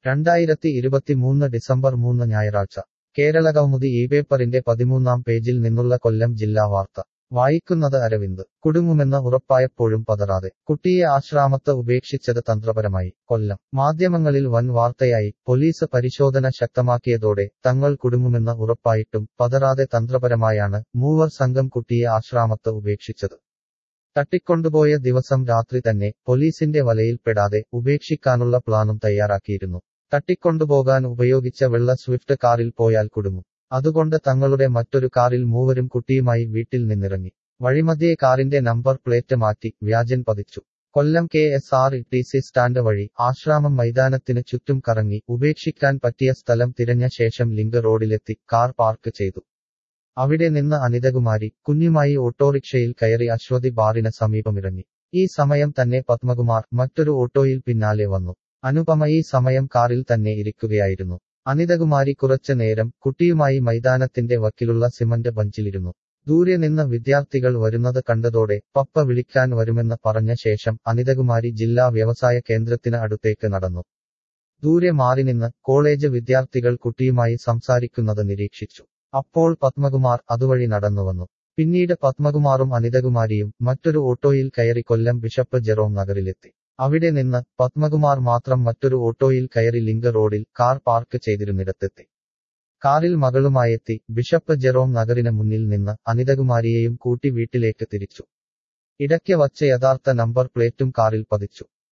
രണ്ടായിരത്തി ഇരുപത്തിമൂന്ന് ഡിസംബർ മൂന്ന് ഞായറാഴ്ച കേരളകൗമുദി ഈ പേപ്പറിന്റെ പതിമൂന്നാം പേജിൽ നിന്നുള്ള കൊല്ലം ജില്ലാ വാർത്ത വായിക്കുന്നത് അരവിന്ദ് കുടുങ്ങുമെന്ന് ഉറപ്പായപ്പോഴും പതറാതെ കുട്ടിയെ ആശ്രാമത്ത് ഉപേക്ഷിച്ചത് തന്ത്രപരമായി കൊല്ലം മാധ്യമങ്ങളിൽ വൻ വാർത്തയായി പോലീസ് പരിശോധന ശക്തമാക്കിയതോടെ തങ്ങൾ കുടുങ്ങുമെന്ന് ഉറപ്പായിട്ടും പതറാതെ തന്ത്രപരമായാണ് മൂവർ സംഘം കുട്ടിയെ ആശ്രാമത്ത് ഉപേക്ഷിച്ചത് തട്ടിക്കൊണ്ടുപോയ ദിവസം രാത്രി തന്നെ പോലീസിന്റെ വലയിൽപ്പെടാതെ ഉപേക്ഷിക്കാനുള്ള പ്ലാനും തയ്യാറാക്കിയിരുന്നു തട്ടിക്കൊണ്ടുപോകാൻ ഉപയോഗിച്ച വെള്ള സ്വിഫ്റ്റ് കാറിൽ പോയാൽ കുടുങ്ങും അതുകൊണ്ട് തങ്ങളുടെ മറ്റൊരു കാറിൽ മൂവരും കുട്ടിയുമായി വീട്ടിൽ നിന്നിറങ്ങി വഴിമധ്യേ കാറിന്റെ നമ്പർ പ്ലേറ്റ് മാറ്റി വ്യാജൻ പതിച്ചു Kollam K S R T C stand വഴി ആശ്രാമം മൈതാനത്തിന് ചുറ്റും കറങ്ങി ഉപേക്ഷിക്കാൻ പറ്റിയ സ്ഥലം തിരഞ്ഞ ശേഷം ലിങ്ക് റോഡിലെത്തി കാർ പാർക്ക് ചെയ്തു അവിടെ നിന്ന് അനിതകുമാരി കുഞ്ഞുമായി ഓട്ടോറിക്ഷയിൽ കയറി അശ്വതി ബാറിന് സമീപമിറങ്ങി ഈ സമയം തന്നെ പത്മകുമാർ മറ്റൊരു ഓട്ടോയിൽ പിന്നാലെ വന്നു അനുപമ ഈ സമയം കാറിൽ തന്നെ ഇരിക്കുകയായിരുന്നു അനിതകുമാരി കുറച്ചു നേരം കുട്ടിയുമായി മൈതാനത്തിന്റെ വക്കിലുള്ള സിമന്റ് ബഞ്ചിലിരുന്നു ദൂരെ നിന്ന് വിദ്യാർത്ഥികൾ വരുന്നത് കണ്ടതോടെ പപ്പ വിളിക്കാൻ വരുമെന്ന് പറഞ്ഞ ശേഷം അനിതകുമാരി ജില്ലാ വ്യവസായ കേന്ദ്രത്തിന് അടുത്തേക്ക് നടന്നു ദൂരെ മാറി നിന്ന് കോളേജ് വിദ്യാർത്ഥികൾ കുട്ടിയുമായി സംസാരിക്കുന്നത് നിരീക്ഷിച്ചു അപ്പോൾ പത്മകുമാർ അതുവഴി നടന്നുവന്നു പിന്നീട് പത്മകുമാറും അനിതകുമാരിയും മറ്റൊരു ഓട്ടോയിൽ കയറി കൊല്ലം ബിഷപ്പ് ജെറോം നഗറിലെത്തി അവിടെ നിന്ന് പത്മകുമാർ മാത്രം മറ്റൊരു ഓട്ടോയിൽ കയറി ലിങ്ക് റോഡിൽ കാർ പാർക്ക് ചെയ്തിരുന്നിടത്തെത്തി കാറിൽ മകളുമായെത്തി ബിഷപ്പ് ജെറോം നഗറിന് മുന്നിൽ നിന്ന് അനിതകുമാരിയെയും കൂട്ടി വീട്ടിലേക്ക് തിരിച്ചു ഇടയ്ക്ക് വച്ച യഥാർത്ഥ നമ്പർ പ്ലേറ്റും കാറിൽ പതിച്ചു